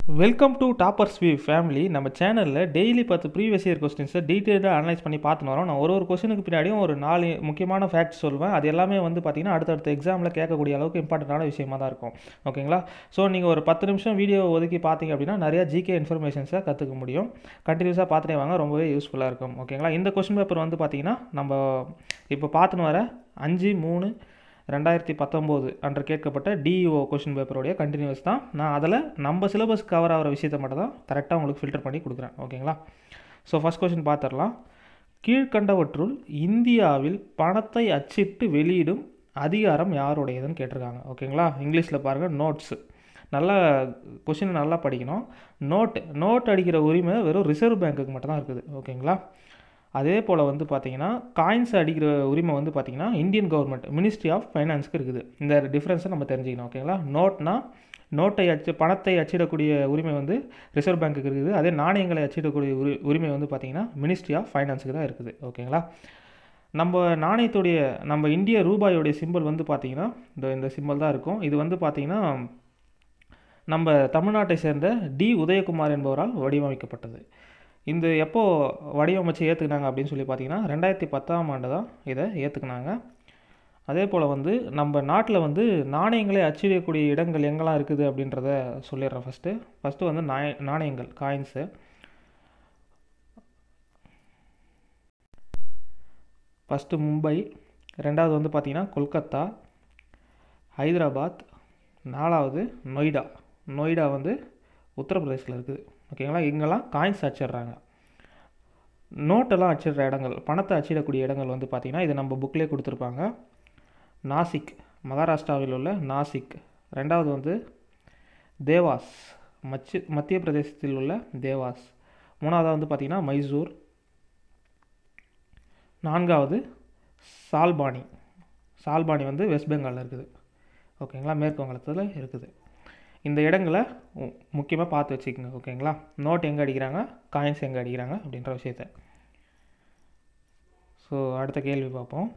welcome to toppers view family நம்ம சேனலில் daily பத்து ப்ரீவியஸ் இயர் கொஸ்டின்ஸை டீட்டெயிலாக அனலைஸ் பண்ணி பார்த்துன்னு வரோம் நான் ஒரு ஒரு கொஸ்டினுக்கு பின்னாடியும் ஒரு நாலு முக்கியமான ஃபேக்ட்ஸ் சொல்லுவேன் அது எல்லாமே வந்து பார்த்தீங்கன்னா அடுத்தடுத்த எக்ஸாமில் கேட்கக்கூடிய அளவுக்கு இம்பார்ட்டண்ட்டான விஷயமா தான் இருக்கும் ஓகேங்களா ஸோ நீங்கள் ஒரு பத்து நிமிஷம் வீடியோ ஒதுக்கி பார்த்தீங்க அப்படின்னா நிறையா ஜிகே இன்ஃபர்மேஷன்ஸை கற்றுக்க முடியும் கண்டினியூஸாக பார்த்துட்டே வாங்க ரொம்பவே யூஸ்ஃபுல்லாக இருக்கும் ஓகேங்களா இந்த கொஸ்டின் பேப்பர் வந்து பார்த்தீங்கன்னா நம்ம இப்போ பார்த்துன்னு வர அஞ்சு மூணு ரெண்டாயிரத்தி பத்தொம்போது அன்று கேட்கப்பட்ட டிஇஓ கொஷின் பேப்பருடைய கண்டினியூஸ் தான் நான் அதில் நம்ம சிலபஸ் கவர் ஆகிற விஷயத்தை மட்டும் தான் கரெக்டாக உங்களுக்கு ஃபில்டர் பண்ணி கொடுக்குறேன் ஓகேங்களா ஸோ ஃபஸ்ட் கொஷின் பார்த்துடலாம் கீழ்கண்டவற்றுள் இந்தியாவில் பணத்தை அச்சிட்டு வெளியிடும் அதிகாரம் யாருடையதுன்னு கேட்டிருக்காங்க ஓகேங்களா இங்கிலீஷில் பாருங்கள் நோட்ஸு நல்லா கொஷின் நல்லா படிக்கணும் நோட் நோட் அடிக்கிற உரிமை வெறும் ரிசர்வ் பேங்க்குக்கு மட்டும் தான் இருக்குது ஓகேங்களா அதே போல் வந்து பார்த்தீங்கன்னா காயின்ஸ் அடிக்கிற உரிமை வந்து பார்த்தீங்கன்னா இந்தியன் கவர்மெண்ட் மினிஸ்ட்ரி ஆஃப் ஃபைனான்ஸ்க்கு இருக்குது இந்த டிஃப்ரென்ஸை நம்ம தெரிஞ்சுக்கணும் ஓகேங்களா நோட்னா நோட்டை அச்சு பணத்தை அச்சிடக்கூடிய உரிமை வந்து ரிசர்வ் பேங்க்குக்கு இருக்குது அதே நாணயங்களை அச்சிடக்கூடிய உரி உரிமை வந்து பார்த்தீங்கன்னா மினிஸ்ட்ரி ஆஃப் ஃபைனான்ஸுக்கு தான் இருக்குது ஓகேங்களா நம்ம நாணயத்துடைய நம்ம இந்திய ரூபாயோடைய சிம்பிள் வந்து பார்த்திங்கன்னா இந்த இந்த சிம்பிள் தான் இருக்கும் இது வந்து பார்த்திங்கன்னா நம்ம தமிழ்நாட்டை சேர்ந்த டி உதயகுமார் என்பவரால் வடிவமைக்கப்பட்டது இந்த எப்போ வடிவமைச்சு ஏற்றுக்கினாங்க அப்படின்னு சொல்லி பார்த்தீங்கன்னா ரெண்டாயிரத்தி பத்தாம் ஆண்டு தான் இதை ஏற்றுக்கினாங்க அதே போல் வந்து நம்ம நாட்டில் வந்து நாணயங்களை அச்சிடக்கூடிய இடங்கள் எங்கெல்லாம் இருக்குது அப்படின்றத சொல்லிடுறேன் ஃபஸ்ட்டு ஃபஸ்ட்டு வந்து நாய நாணயங்கள் காயின்ஸு ஃபஸ்ட்டு மும்பை ரெண்டாவது வந்து பார்த்திங்கன்னா கொல்கத்தா ஹைதராபாத் நாலாவது நொய்டா நொய்டா வந்து உத்தரப்பிரதேசில் இருக்குது ஓகேங்களா இங்கெல்லாம் காயின்ஸ் அச்சிடுறாங்க நோட்டெல்லாம் அச்சிடுற இடங்கள் பணத்தை அச்சிடக்கூடிய இடங்கள் வந்து பார்த்திங்கன்னா இது நம்ம புக்லேயே கொடுத்துருப்பாங்க நாசிக் மகாராஷ்டிராவில் உள்ள நாசிக் ரெண்டாவது வந்து தேவாஸ் மச்சு மத்திய பிரதேசத்தில் உள்ள தேவாஸ் மூணாவது வந்து பார்த்திங்கன்னா மைசூர் நான்காவது சால்பானி சால்பானி வந்து வெஸ்ட் பெங்காலில் இருக்குது ஓகேங்களா மேற்கு வங்கத்தில் இருக்குது இந்த இடங்களை முக்கியமாக பார்த்து வச்சுக்கோங்க ஓகேங்களா நோட் எங்கே அடிக்கிறாங்க காயின்ஸ் எங்கே அடிக்கிறாங்க அப்படின்ற விஷயத்த ஸோ அடுத்த கேள்வி பார்ப்போம்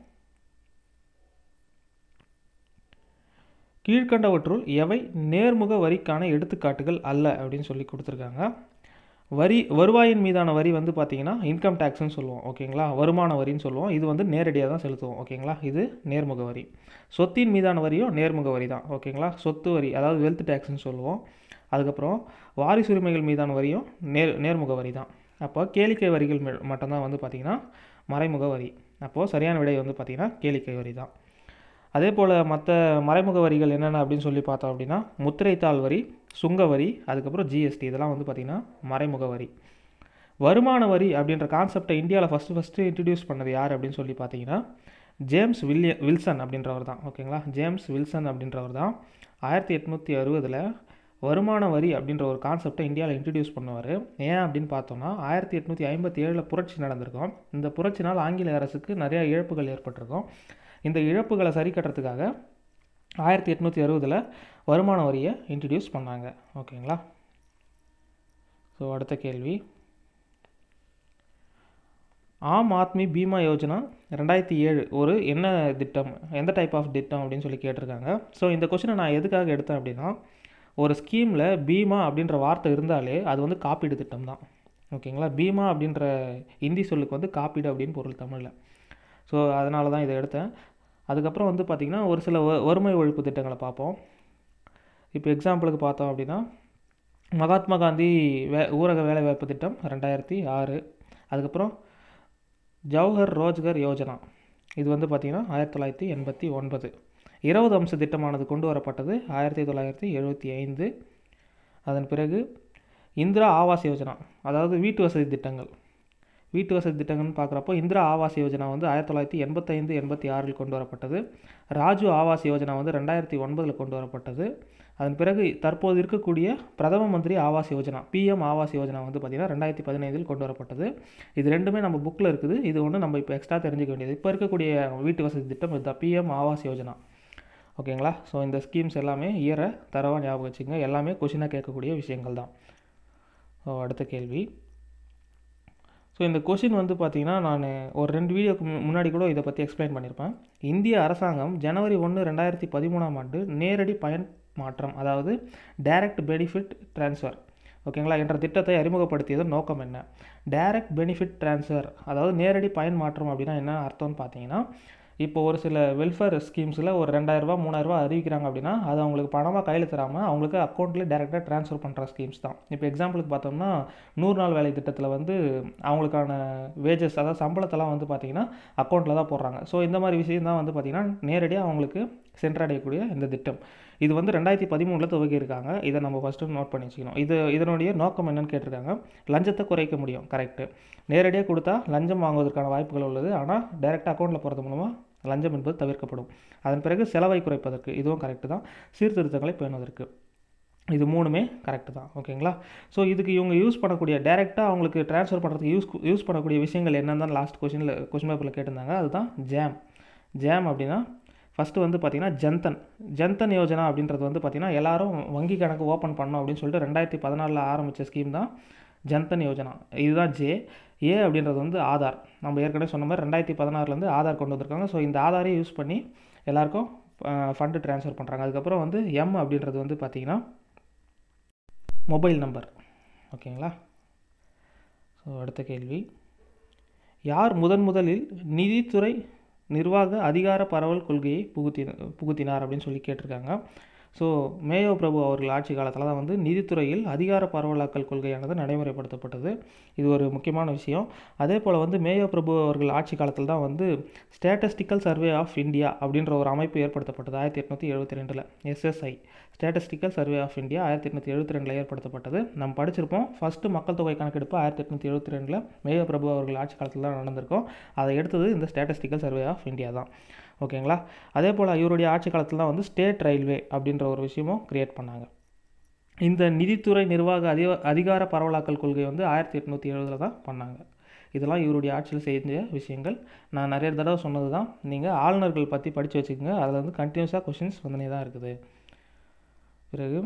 கீழ்கண்டவற்றுள் எவை நேர்முக வரிக்கான எடுத்துக்காட்டுகள் அல்ல அப்படின்னு சொல்லி கொடுத்துருக்காங்க வரி வருவாயின் மீதான வரி வந்து பார்த்திங்கன்னா இன்கம் டேக்ஸ்னு சொல்லுவோம் ஓகேங்களா வருமான வரின்னு சொல்லுவோம் இது வந்து நேரடியாக தான் செலுத்துவோம் ஓகேங்களா இது நேர்முக வரி சொத்தின் மீதான வரியும் நேர்முக வரி தான் ஓகேங்களா சொத்து வரி அதாவது வெல்த் டேக்ஸ்னு சொல்லுவோம் அதுக்கப்புறம் வாரிசு உரிமைகள் மீதான வரியும் நேர் நேர்முக வரி தான் அப்போ கேளிக்கை வரிகள் மட்டும்தான் வந்து பார்த்திங்கன்னா மறைமுக வரி அப்போது சரியான விடை வந்து பார்த்திங்கன்னா கேளிக்கை வரி தான் அதே போல் மற்ற மறைமுக வரிகள் என்னென்ன அப்படின்னு சொல்லி பார்த்தோம் அப்படின்னா முத்திரைத்தாள் வரி சுங்க வரி அதுக்கப்புறம் ஜிஎஸ்டி இதெல்லாம் வந்து பார்த்திங்கன்னா மறைமுக வரி வருமான வரி அப்படின்ற கான்செப்டை இந்தியாவில் ஃபஸ்ட்டு ஃபஸ்ட்டு இன்ட்ரடியூஸ் பண்ணது யார் அப்படின்னு சொல்லி பார்த்தீங்கன்னா ஜேம்ஸ் வில்லிய வில்சன் அப்படின்றவர் தான் ஓகேங்களா ஜேம்ஸ் வில்சன் அப்படின்றவர் தான் ஆயிரத்தி எட்நூற்றி அறுபதில் வருமான வரி அப்படின்ற ஒரு கான்செப்டை இந்தியாவில் இன்ட்ரடியூஸ் பண்ணுவார் ஏன் அப்படின்னு பார்த்தோம்னா ஆயிரத்தி எட்நூற்றி ஐம்பத்தி ஏழில் புரட்சி நடந்திருக்கும் இந்த புரட்சினால் ஆங்கில அரசுக்கு நிறையா இழப்புகள் ஏற்பட்டிருக்கும் இந்த இழப்புகளை சரி கட்டுறதுக்காக ஆயிரத்தி எட்நூற்றி அறுபதில் வருமான வரியை இன்ட்ரடியூஸ் பண்ணாங்க ஓகேங்களா ஸோ அடுத்த கேள்வி ஆம் ஆத்மி பீமா யோஜனா ரெண்டாயிரத்தி ஏழு ஒரு என்ன திட்டம் எந்த டைப் ஆஃப் திட்டம் அப்படின்னு சொல்லி கேட்டிருக்காங்க ஸோ இந்த கொஷினை நான் எதுக்காக எடுத்தேன் அப்படின்னா ஒரு ஸ்கீமில் பீமா அப்படின்ற வார்த்தை இருந்தாலே அது வந்து காப்பீடு திட்டம் தான் ஓகேங்களா பீமா அப்படின்ற இந்தி சொல்லுக்கு வந்து காப்பீடு அப்படின்னு பொருள் தமிழில் ஸோ அதனால தான் இதை எடுத்தேன் அதுக்கப்புறம் வந்து பார்த்திங்கன்னா ஒரு சில வறுமை ஒழிப்பு திட்டங்களை பார்ப்போம் இப்போ எக்ஸாம்பிளுக்கு பார்த்தோம் அப்படின்னா மகாத்மா காந்தி வே ஊரக வேலைவாய்ப்பு திட்டம் ரெண்டாயிரத்தி ஆறு அதுக்கப்புறம் ஜவஹர் ரோஜ்கர் யோஜனா இது வந்து பார்த்திங்கன்னா ஆயிரத்தி தொள்ளாயிரத்தி எண்பத்தி ஒன்பது இருபது அம்ச திட்டமானது கொண்டு வரப்பட்டது ஆயிரத்தி தொள்ளாயிரத்தி எழுபத்தி ஐந்து அதன் பிறகு இந்திரா ஆவாஸ் யோஜனா அதாவது வீட்டு வசதி திட்டங்கள் வீட்டு வசதி திட்டங்கள்னு பார்க்குறப்போ இந்திரா ஆவாஸ் யோஜனா வந்து ஆயிரத்தி தொள்ளாயிரத்தி எண்பத்தைந்து எண்பத்தி ஆறில் கொண்டு வரப்பட்டது ராஜு ஆவாஸ் யோஜனா வந்து ரெண்டாயிரத்தி ஒன்பதில் கொண்டு வரப்பட்டது அதன் பிறகு தற்போது இருக்கக்கூடிய பிரதம மந்திரி ஆவாஸ் யோஜனா பிஎம் ஆவாஸ் யோஜனா வந்து பார்த்திங்கன்னா ரெண்டாயிரத்தி பதினைந்தில் கொண்டு வரப்பட்டது இது ரெண்டுமே நம்ம புக்கில் இருக்குது இது ஒன்று நம்ம இப்போ எக்ஸ்ட்ரா தெரிஞ்சுக்க வேண்டியது இப்போ இருக்கக்கூடிய வீட்டு வசதி திட்டம் இதுதான் பிஎம் ஆவாஸ் யோஜனா ஓகேங்களா ஸோ இந்த ஸ்கீம்ஸ் எல்லாமே இயரை தரவாக ஞாபகம் வச்சுங்க எல்லாமே கொஷினாக கேட்கக்கூடிய விஷயங்கள் தான் ஸோ அடுத்த கேள்வி ஸோ இந்த கொஷின் வந்து பார்த்திங்கன்னா நான் ஒரு ரெண்டு வீடியோக்கு முன்னாடி கூட இதை பற்றி எக்ஸ்பிளைன் பண்ணியிருப்பேன் இந்திய அரசாங்கம் ஜனவரி ஒன்று ரெண்டாயிரத்தி பதிமூணாம் ஆண்டு நேரடி பயன் மாற்றம் அதாவது டைரக்ட் பெனிஃபிட் ட்ரான்ஸ்ஃபர் ஓகேங்களா என்ற திட்டத்தை அறிமுகப்படுத்தியதன் நோக்கம் என்ன டைரக்ட் பெனிஃபிட் ட்ரான்ஸ்ஃபர் அதாவது நேரடி பயன் மாற்றம் அப்படின்னா என்ன அர்த்தம்னு பார்த்தீங்கன்னா இப்போ ஒரு சில வெல்ஃபேர் ஸ்கீம்ஸில் ஒரு ரெண்டாயிரரூபா மூணாயிரரூபா அறிவிக்கிறாங்க அப்படின்னா அது அவங்களுக்கு பணமாக கையில் தராமல் அவங்களுக்கு அக்கௌண்ட்லேயே டேரெக்டாக ட்ரான்ஸ்ஃபர் பண்ணுற ஸ்கீம்ஸ் தான் இப்போ எக்ஸாம்பிளுக்கு பார்த்தோம்னா நூறு நாள் வேலை திட்டத்தில் வந்து அவங்களுக்கான வேஜஸ் அதாவது சம்பளத்தெல்லாம் வந்து பார்த்திங்கன்னா அக்கௌண்ட்டில் தான் போடுறாங்க ஸோ இந்த மாதிரி விஷயம் தான் வந்து பார்த்திங்கன்னா நேரடியாக அவங்களுக்கு சென்றடையக்கூடிய இந்த திட்டம் இது வந்து ரெண்டாயிரத்தி பதிமூணில் துவக்கியிருக்காங்க இதை நம்ம ஃபஸ்ட்டு நோட் பண்ணி வச்சுக்கணும் இது இதனுடைய நோக்கம் என்னன்னு கேட்டிருக்காங்க லஞ்சத்தை குறைக்க முடியும் கரெக்டு நேரடியாக கொடுத்தா லஞ்சம் வாங்குவதற்கான வாய்ப்புகள் உள்ளது ஆனால் டைரெக்டாக அக்கௌண்ட்டில் போகிறது மூலமாக லஞ்சம் என்பது தவிர்க்கப்படும் அதன் பிறகு செலவை குறைப்பதற்கு இதுவும் கரெக்டு தான் சீர்திருத்தங்களை பேணுவதற்கு இது மூணுமே கரெக்டு தான் ஓகேங்களா ஸோ இதுக்கு இவங்க யூஸ் பண்ணக்கூடிய டேரெக்டாக அவங்களுக்கு ட்ரான்ஸ்ஃபர் பண்ணுறதுக்கு யூஸ் யூஸ் பண்ணக்கூடிய விஷயங்கள் என்னன்னு தான் லாஸ்ட் கொஷினில் கொஷின் பேப்பரில் கேட்டிருந்தாங்க அதுதான் ஜேம் ஜேம் அப்படின்னா ஃபஸ்ட்டு வந்து பார்த்திங்கன்னா ஜன்தன் ஜன்தன் யோஜனா அப்படின்றது வந்து பார்த்திங்கன்னா எல்லாரும் வங்கி கணக்கு ஓப்பன் பண்ணோம் அப்படின்னு சொல்லிட்டு ரெண்டாயிரத்தி பதினாலில் ஆரம்பித்த ஸ்கீம் தான் ஜன்தன் யோஜனா இதுதான் ஜே ஏ அப்படின்றது வந்து ஆதார் நம்ம ஏற்கனவே சொன்ன மாதிரி ரெண்டாயிரத்தி பதினாறுலேருந்து ஆதார் கொண்டு வந்திருக்காங்க ஸோ இந்த ஆதாரை யூஸ் பண்ணி எல்லாருக்கும் ஃபண்டு ட்ரான்ஸ்ஃபர் பண்ணுறாங்க அதுக்கப்புறம் வந்து எம் அப்படின்றது வந்து பார்த்திங்கன்னா மொபைல் நம்பர் ஓகேங்களா ஸோ அடுத்த கேள்வி யார் முதன் முதலில் நிதித்துறை நிர்வாக அதிகார பரவல் கொள்கையை புகுத்தி புகுத்தினார் அப்படின்னு சொல்லி கேட்டிருக்காங்க ஸோ மேயோ பிரபு அவர்கள் ஆட்சி காலத்தில் தான் வந்து நிதித்துறையில் அதிகார பரவலாக்கல் கொள்கையானது நடைமுறைப்படுத்தப்பட்டது இது ஒரு முக்கியமான விஷயம் அதே போல் வந்து மேயோ பிரபு அவர்கள் ஆட்சி காலத்தில் தான் வந்து ஸ்டேட்டஸ்டிக்கல் சர்வே ஆஃப் இந்தியா அப்படின்ற ஒரு அமைப்பு ஏற்படுத்தப்பட்டது ஆயிரத்தி எட்நூற்றி எழுபத்தி ரெண்டில் SSI statistical survey of India ஆயிரத்தி எட்நூற்றி எழுபத்தி ரெண்டில் ஏற்படுத்தப்பட்டது நம்ம படிச்சிருப்போம் ஃபஸ்ட்டு மக்கள் தொகை கணக்கெடுப்பு ஆயிரத்தி எட்நூற்றி எழுபத்தி ரெண்டில் மேயோ பிரபு அவர்கள் ஆட்சி காலத்தில் தான் நடந்திருக்கும் அதை எடுத்தது இந்த ஸ்டேட்டஸ்டிக்கல் சர்வே ஆஃப் இந்தியா தான் ஓகேங்களா அதே போல் இவருடைய ஆட்சி காலத்தில் தான் வந்து ஸ்டேட் ரயில்வே அப்படின்ற ஒரு விஷயமும் க்ரியேட் பண்ணாங்க இந்த நிதித்துறை நிர்வாக அதிக அதிகார பரவலாக்கல் கொள்கை வந்து ஆயிரத்தி எட்நூற்றி எழுபதில் தான் பண்ணாங்க இதெல்லாம் இவருடைய ஆட்சியில் செஞ்ச விஷயங்கள் நான் நிறைய தடவை சொன்னது தான் நீங்கள் ஆளுநர்கள் பற்றி படித்து வச்சுக்கோங்க அதில் வந்து கண்டினியூஸாக கொஷின்ஸ் வந்துனே தான் இருக்குது பிறகு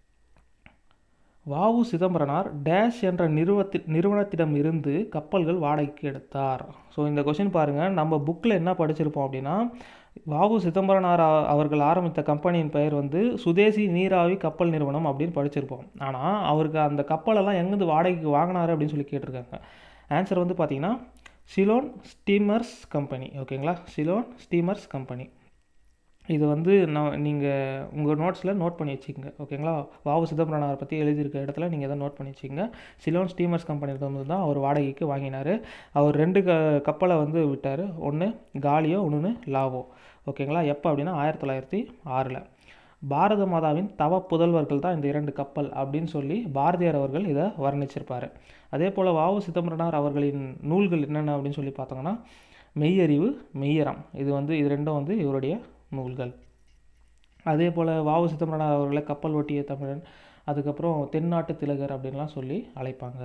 வாவு சிதம்பரனார் டேஷ் என்ற நிறுவத்தி நிறுவனத்திடம் இருந்து கப்பல்கள் வாடகைக்கு எடுத்தார் ஸோ இந்த கொஷின் பாருங்கள் நம்ம புக்கில் என்ன படிச்சிருப்போம் அப்படின்னா வாவு சிதம்பரனார் அவர்கள் ஆரம்பித்த கம்பெனியின் பெயர் வந்து சுதேசி நீராவி கப்பல் நிறுவனம் அப்படின்னு படிச்சிருப்போம் ஆனால் அவருக்கு அந்த கப்பலெல்லாம் எங்கேருந்து வாடகைக்கு வாங்கினாரு அப்படின்னு சொல்லி கேட்டிருக்காங்க ஆன்சர் வந்து பார்த்தீங்கன்னா சிலோன் ஸ்டீமர்ஸ் கம்பெனி ஓகேங்களா சிலோன் ஸ்டீமர்ஸ் கம்பெனி இது வந்து நான் நீங்கள் உங்கள் நோட்ஸில் நோட் பண்ணி வச்சுக்கோங்க ஓகேங்களா வாவு சிதம்பரனாரை பற்றி எழுதியிருக்க இடத்துல நீங்கள் எதை நோட் பண்ணி வச்சுக்கோங்க சிலோன் ஸ்டீமர்ஸ் கம்பெனியில் வந்து தான் அவர் வாடகைக்கு வாங்கினார் அவர் ரெண்டு க கப்பலை வந்து விட்டார் ஒன்று காலியோ ஒன்று லாவோ ஓகேங்களா எப்போ அப்படின்னா ஆயிரத்தி தொள்ளாயிரத்தி ஆறில் பாரத மாதாவின் தவ புதல்வர்கள் தான் இந்த இரண்டு கப்பல் அப்படின்னு சொல்லி பாரதியார் அவர்கள் இதை வர்ணிச்சிருப்பார் அதே போல் வாவு சிதம்பரனார் அவர்களின் நூல்கள் என்னென்ன அப்படின்னு சொல்லி பார்த்தோங்கன்னா மெய்யறிவு மெய்யறம் இது வந்து இது ரெண்டும் வந்து இவருடைய நூல்கள் அதே போல் வாவு சிதம்பரனார் அவர்களை கப்பல் ஒட்டிய தமிழன் அதுக்கப்புறம் தென்னாட்டு திலகர் அப்படின்லாம் சொல்லி அழைப்பாங்க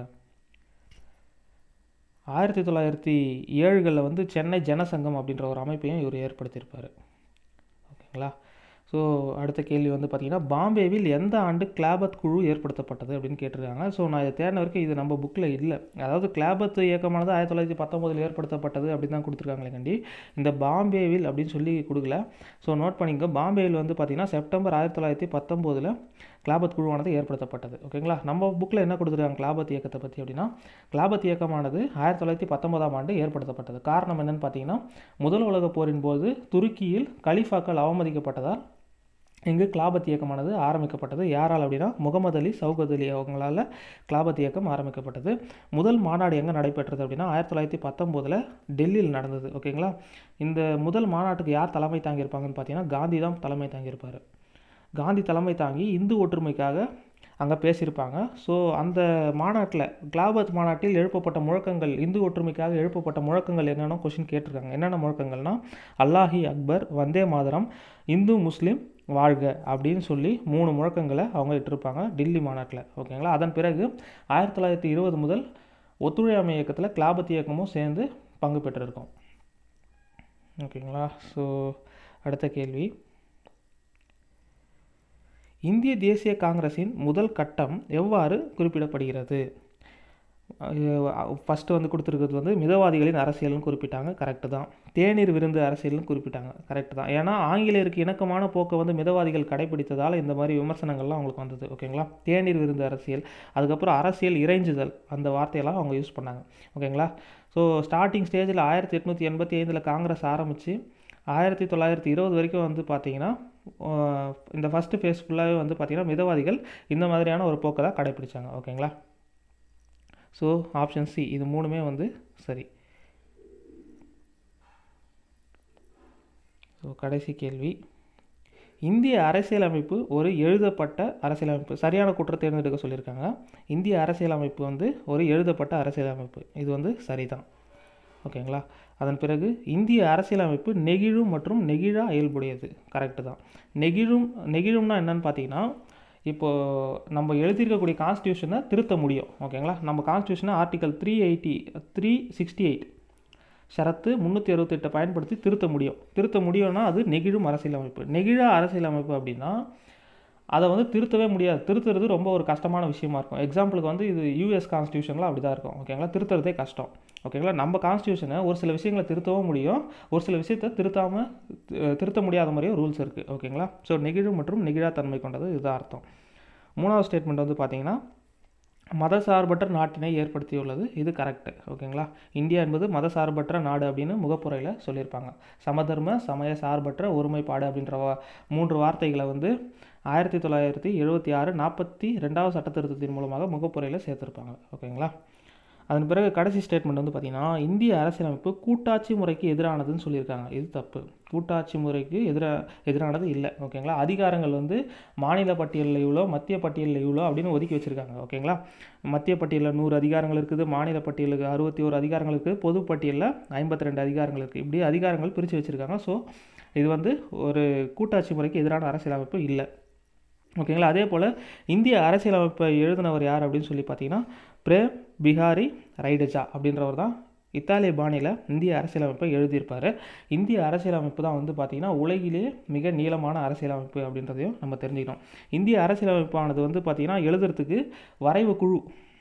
ஆயிரத்தி தொள்ளாயிரத்தி ஏழுகளில் வந்து சென்னை ஜனசங்கம் அப்படின்ற ஒரு அமைப்பையும் இவர் ஏற்படுத்தியிருப்பார் ஓகேங்களா ஸோ அடுத்த கேள்வி வந்து பார்த்திங்கன்னா பாம்பேவில் எந்த ஆண்டு கிளாபத் குழு ஏற்படுத்தப்பட்டது அப்படின்னு கேட்டிருக்காங்க ஸோ நான் இதை தேடின வரைக்கும் இது நம்ம புக்கில் இல்லை அதாவது கிளாபத் இயக்கமானது ஆயிரத்தி தொள்ளாயிரத்தி பத்தொம்போதில் ஏற்படுத்தப்பட்டது அப்படின்னு தான் கொடுத்துருக்காங்களே கண்டி இந்த பாம்பேவில் அப்படின்னு சொல்லி கொடுக்கல ஸோ நோட் பண்ணிங்க பாம்பேவில் வந்து பார்த்திங்கன்னா செப்டம்பர் ஆயிரத்தி தொள்ளாயிரத்தி பத்தொம்போதில் கிளாபத் குழுவானது ஏற்படுத்தப்பட்டது ஓகேங்களா நம்ம புக்கில் என்ன கொடுத்துருக்காங்க கிளாபத் இயக்கத்தை பற்றி அப்படின்னா கிளாபத் இயக்கமானது ஆயிரத்தி தொள்ளாயிரத்தி பத்தொன்பதாம் ஆண்டு ஏற்படுத்தப்பட்டது காரணம் என்னன்னு பார்த்தீங்கன்னா முதல் உலகப் போரின் போது துருக்கியில் கலிஃபாக்கள் அவமதிக்கப்பட்டதால் இங்கு கிளாபத் இயக்கமானது ஆரம்பிக்கப்பட்டது யாரால் அப்படின்னா முகமது அலி சவுகத் அலி அவங்களால் கிளாபத் இயக்கம் ஆரம்பிக்கப்பட்டது முதல் மாநாடு எங்கே நடைபெற்றது அப்படின்னா ஆயிரத்தி தொள்ளாயிரத்தி பத்தொம்போதில் டெல்லியில் நடந்தது ஓகேங்களா இந்த முதல் மாநாட்டுக்கு யார் தலைமை தாங்கியிருப்பாங்கன்னு பார்த்தீங்கன்னா காந்தி தான் தலைமை தாங்கியிருப்பார் காந்தி தலைமை தாங்கி இந்து ஒற்றுமைக்காக அங்கே பேசியிருப்பாங்க ஸோ அந்த மாநாட்டில் கிளாபத் மாநாட்டில் எழுப்பப்பட்ட முழக்கங்கள் இந்து ஒற்றுமைக்காக எழுப்பப்பட்ட முழக்கங்கள் என்னென்ன கொஷின் கேட்டிருக்காங்க என்னென்ன முழக்கங்கள்னா அல்லாஹி அக்பர் வந்தே மாதரம் இந்து முஸ்லீம் வாழ்க அப்படின்னு சொல்லி மூணு முழக்கங்களை அவங்க இட்டிருப்பாங்க டில்லி மாநாட்டில் ஓகேங்களா அதன் பிறகு ஆயிரத்தி தொள்ளாயிரத்தி இருபது முதல் ஒத்துழையாமை இயக்கத்தில் கிளாபத் இயக்கமும் சேர்ந்து பங்கு பெற்றிருக்கோம் ஓகேங்களா ஸோ அடுத்த கேள்வி இந்திய தேசிய காங்கிரஸின் முதல் கட்டம் எவ்வாறு குறிப்பிடப்படுகிறது ஃபஸ்ட்டு வந்து கொடுத்துருக்கிறது வந்து மிதவாதிகளின் அரசியல்னு குறிப்பிட்டாங்க கரெக்டு தான் தேநீர் விருந்து அரசியல்னு குறிப்பிட்டாங்க கரெக்டு தான் ஏன்னா ஆங்கிலேயருக்கு இணக்கமான போக்கை வந்து மிதவாதிகள் கடைபிடித்ததால் இந்த மாதிரி விமர்சனங்கள்லாம் அவங்களுக்கு வந்தது ஓகேங்களா தேநீர் விருந்து அரசியல் அதுக்கப்புறம் அரசியல் இறைஞ்சுதல் அந்த வார்த்தையெல்லாம் அவங்க யூஸ் பண்ணாங்க ஓகேங்களா ஸோ ஸ்டார்டிங் ஸ்டேஜில் ஆயிரத்தி எட்நூற்றி எண்பத்தி ஐந்தில் காங்கிரஸ் ஆரம்பித்து ஆயிரத்தி தொள்ளாயிரத்தி இருபது வரைக்கும் வந்து பார்த்திங்கன்னா இந்த ஃபஸ்ட்டு ஃபேஸ் ஃபுல்லாகவே வந்து பார்த்திங்கன்னா மிதவாதிகள் இந்த மாதிரியான ஒரு போக்கை தான் கடைப்பிடிச்சாங்க ஓகேங்களா ஸோ ஆப்ஷன் சி இது மூணுமே வந்து சரி ஸோ கடைசி கேள்வி இந்திய அரசியலமைப்பு ஒரு எழுதப்பட்ட அரசியலமைப்பு சரியான குற்ற தேர்ந்தெடுக்க சொல்லியிருக்காங்க இந்திய அரசியலமைப்பு வந்து ஒரு எழுதப்பட்ட அரசியலமைப்பு இது வந்து சரிதான் ஓகேங்களா அதன் பிறகு இந்திய அரசியலமைப்பு நெகிழும் மற்றும் நெகிழா இயல்புடையது கரெக்டு தான் நெகிழும் நெகிழும்னா என்னன்னு பார்த்தீங்கன்னா இப்போது நம்ம எழுதியிருக்கக்கூடிய கான்ஸ்டியூஷனை திருத்த முடியும் ஓகேங்களா நம்ம கான்ஸ்டியூஷனை article three eighty three sixty eight ஷரத்து முந்நூற்றி அறுபத்தெட்டை பயன்படுத்தி திருத்த முடியும் திருத்த முடியும்னா அது நெகிழும் அரசியலமைப்பு நெகிழா அரசியலமைப்பு அப்படின்னா அதை வந்து திருத்தவே முடியாது திருத்துறது ரொம்ப ஒரு கஷ்டமான விஷயமா இருக்கும் எக்ஸாம்பிளுக்கு வந்து இது யூஎஸ் கான்ஸ்டியூஷனில் அப்படி தான் இருக்கும் ஓகேங்களா திருத்துறதே கஷ்டம் ஓகேங்களா நம்ம கான்ஸ்டியூஷனை ஒரு சில விஷயங்களை திருத்தவும் முடியும் ஒரு சில விஷயத்தை திருத்தாமல் திருத்த முடியாத மாதிரியும் ரூல்ஸ் இருக்குது ஓகேங்களா ஸோ நெகிழும் மற்றும் நெகிழா தன்மை கொண்டது இதுதான் அர்த்தம் மூணாவது ஸ்டேட்மெண்ட் வந்து பார்த்திங்கன்னா மதசார்பற்ற நாட்டினை ஏற்படுத்தியுள்ளது இது கரெக்டு ஓகேங்களா இந்தியா என்பது மதசார்பற்ற நாடு அப்படின்னு முகப்புரையில் சொல்லியிருப்பாங்க சமதர்ம சமய சார்பற்ற ஒருமைப்பாடு அப்படின்ற வா மூன்று வார்த்தைகளை வந்து ஆயிரத்தி தொள்ளாயிரத்தி எழுபத்தி ஆறு நாற்பத்தி ரெண்டாவது சட்ட திருத்தத்தின் மூலமாக முகப்புரையில் சேர்த்துருப்பாங்க ஓகேங்களா அதன் பிறகு கடைசி ஸ்டேட்மெண்ட் வந்து பார்த்திங்கன்னா இந்திய அரசியலமைப்பு கூட்டாட்சி முறைக்கு எதிரானதுன்னு சொல்லியிருக்காங்க இது தப்பு கூட்டாட்சி முறைக்கு எதிராக எதிரானது இல்லை ஓகேங்களா அதிகாரங்கள் வந்து மாநில பட்டியலில் இவ்வளோ மத்திய பட்டியலில் இவ்வளோ அப்படின்னு ஒதுக்கி வச்சுருக்காங்க ஓகேங்களா மத்திய பட்டியலில் நூறு அதிகாரங்கள் இருக்குது மாநில பட்டியலுக்கு அறுபத்தி ஒரு அதிகாரங்கள் இருக்குது பொது பட்டியலில் ஐம்பத்தி ரெண்டு அதிகாரங்கள் இருக்குது இப்படி அதிகாரங்கள் பிரித்து வச்சுருக்காங்க ஸோ இது வந்து ஒரு கூட்டாட்சி முறைக்கு எதிரான அரசியலமைப்பு இல்லை ஓகேங்களா அதே போல் இந்திய அரசியலமைப்பை எழுதினவர் யார் அப்படின்னு சொல்லி பார்த்தீங்கன்னா பிரேம் பிஹாரி ரைடஜா அப்படின்றவர் தான் இத்தாலிய பாணியில் இந்திய அரசியலமைப்பை எழுதியிருப்பார் இந்திய அரசியலமைப்பு தான் வந்து பார்த்திங்கன்னா உலகிலே மிக நீளமான அரசியலமைப்பு அப்படின்றதையும் நம்ம தெரிஞ்சுக்கணும் இந்திய அரசியலமைப்பானது வந்து பார்த்திங்கன்னா எழுதுறதுக்கு வரைவு குழு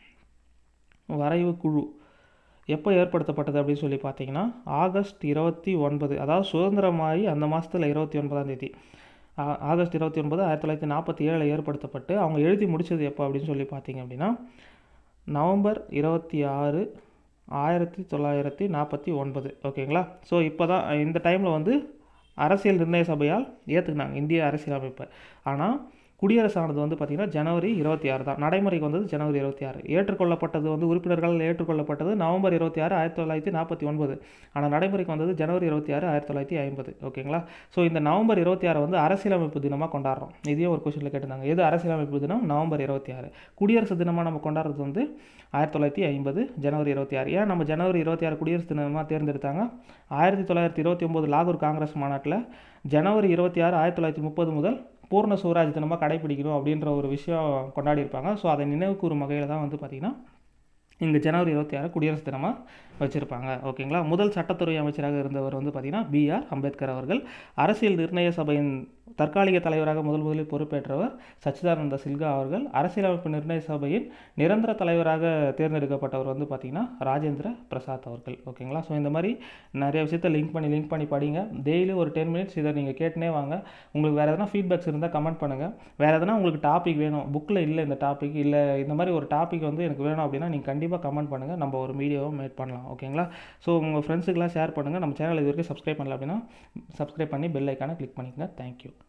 வரைவு குழு எப்போ ஏற்படுத்தப்பட்டது அப்படின்னு சொல்லி பார்த்தீங்கன்னா ஆகஸ்ட் இருபத்தி ஒன்பது அதாவது சுதந்திரமாகி அந்த மாதத்தில் இருபத்தி ஒன்பதாம் தேதி ஆகஸ்ட் இருபத்தி ஒன்பது ஆயிரத்தி தொள்ளாயிரத்தி நாற்பத்தி ஏழில் ஏற்படுத்தப்பட்டு அவங்க எழுதி முடித்தது எப்போ அப்படின்னு சொல்லி பார்த்தீங்க அப்படின்னா நவம்பர் இருபத்தி ஆறு ஆயிரத்தி தொள்ளாயிரத்தி நாற்பத்தி ஒன்பது ஓகேங்களா ஸோ இப்போ தான் இந்த டைமில் வந்து அரசியல் நிர்ணய சபையால் ஏற்றுக்கினாங்க இந்திய அரசியலமைப்பை ஆனால் குடியரசானது வந்து பார்த்திங்கன்னா ஜனவரி இருபத்தி ஆறு தான் நடைமுறைக்கு வந்தது ஜனவரி இருபத்தி ஆறு ஏற்றுக்கொள்ளப்பட்டது வந்து உறுப்பினர்கள் ஏற்றுக்கொள்ளப்பட்டது நவம்பர் இருபத்தி ஆறு ஆயிரத்தி தொள்ளாயிரத்தி நாற்பத்தி ஒன்பது ஆனால் நடைமுறைக்கு வந்தது ஜனவரி இருபத்தி ஆறு ஆயிரத்தி தொள்ளாயிரத்தி ஐம்பது ஓகேங்களா ஸோ இந்த நவம்பர் இருபத்தி ஆறு வந்து அரசியலமைப்பு தினமாக கொண்டாடுறோம் இதையும் ஒரு கொஸ்டினில் கேட்டிருந்தாங்க எது அரசியலமைப்பு தினம் நவம்பர் இருபத்தி ஆறு குடியரசு தினமாக நம்ம கொண்டாடுறது வந்து ஆயிரத்தி தொள்ளாயிரத்தி ஐம்பது ஜனவரி இருபத்தி ஆறு ஏன் நம்ம ஜனவரி இருபத்தி ஆறு குடியரசு தினமாக தேர்ந்தெடுத்தாங்க ஆயிரத்தி தொள்ளாயிரத்தி இருபத்தி ஒம்பது லாகூர் காங்கிரஸ் மாநாட்டில் ஜனவரி இருபத்தி ஆறு ஆயிரத்தி தொள்ளாயிரத்தி முப்பது முதல் பூர்ண சுவராஜ் தினமாக கடைபிடிக்கணும் அப்படின்ற ஒரு விஷயம் கொண்டாடி இருப்பாங்க ஸோ அதை நினைவு கூறும் வகையில் தான் வந்து பார்த்திங்கன்னா இங்கே ஜனவரி இருபத்தி ஆறு குடியரசு தினமாக வச்சுருப்பாங்க ஓகேங்களா முதல் சட்டத்துறை அமைச்சராக இருந்தவர் வந்து பார்த்திங்கன்னா பிஆர் அம்பேத்கர் அவர்கள் அரசியல் நிர்ணய சபையின் தற்காலிக தலைவராக முதல் முதலில் பொறுப்பேற்றவர் சச்சிதானந்த சில்கா அவர்கள் அரசியலமைப்பு நிர்ணய சபையின் நிரந்தர தலைவராக தேர்ந்தெடுக்கப்பட்டவர் வந்து பார்த்திங்கன்னா ராஜேந்திர பிரசாத் அவர்கள் ஓகேங்களா ஸோ இந்த மாதிரி நிறைய விஷயத்த லிங்க் பண்ணி லிங்க் பண்ணி படிங்க டெய்லி ஒரு டென் மினிட்ஸ் இதை நீங்கள் கேட்டுனே வாங்க உங்களுக்கு வேறு எதனா ஃபீட்பேக்ஸ் இருந்தால் கமெண்ட் பண்ணுங்கள் வேறு எதனா உங்களுக்கு டாபிக் வேணும் புக்கில் இல்லை இந்த டாபிக் இல்லை இந்த மாதிரி ஒரு டாபிக் வந்து எனக்கு வேணும் அப்படின்னா நீங்கள் கண்டிப்பாக கமெண்ட் பண்ணுங்கள் நம்ம ஒரு வீடியோவை மேட் பண்ணலாம் ஓகேங்களா ஸோ உங்கள் ஃப்ரெண்ட்ஸுக்கெல்லாம் ஷேர் பண்ணுங்கள் நம்ம சேனல் இது வரைக்கும் சப்ஸ்கிரைப் பண்ணல அப்படின்னா சப்ஸ்கிரைப் பண்ணி பெல் ஐக்கானை கிளிக் பண்ணிக்கங்க தேங்க்யூ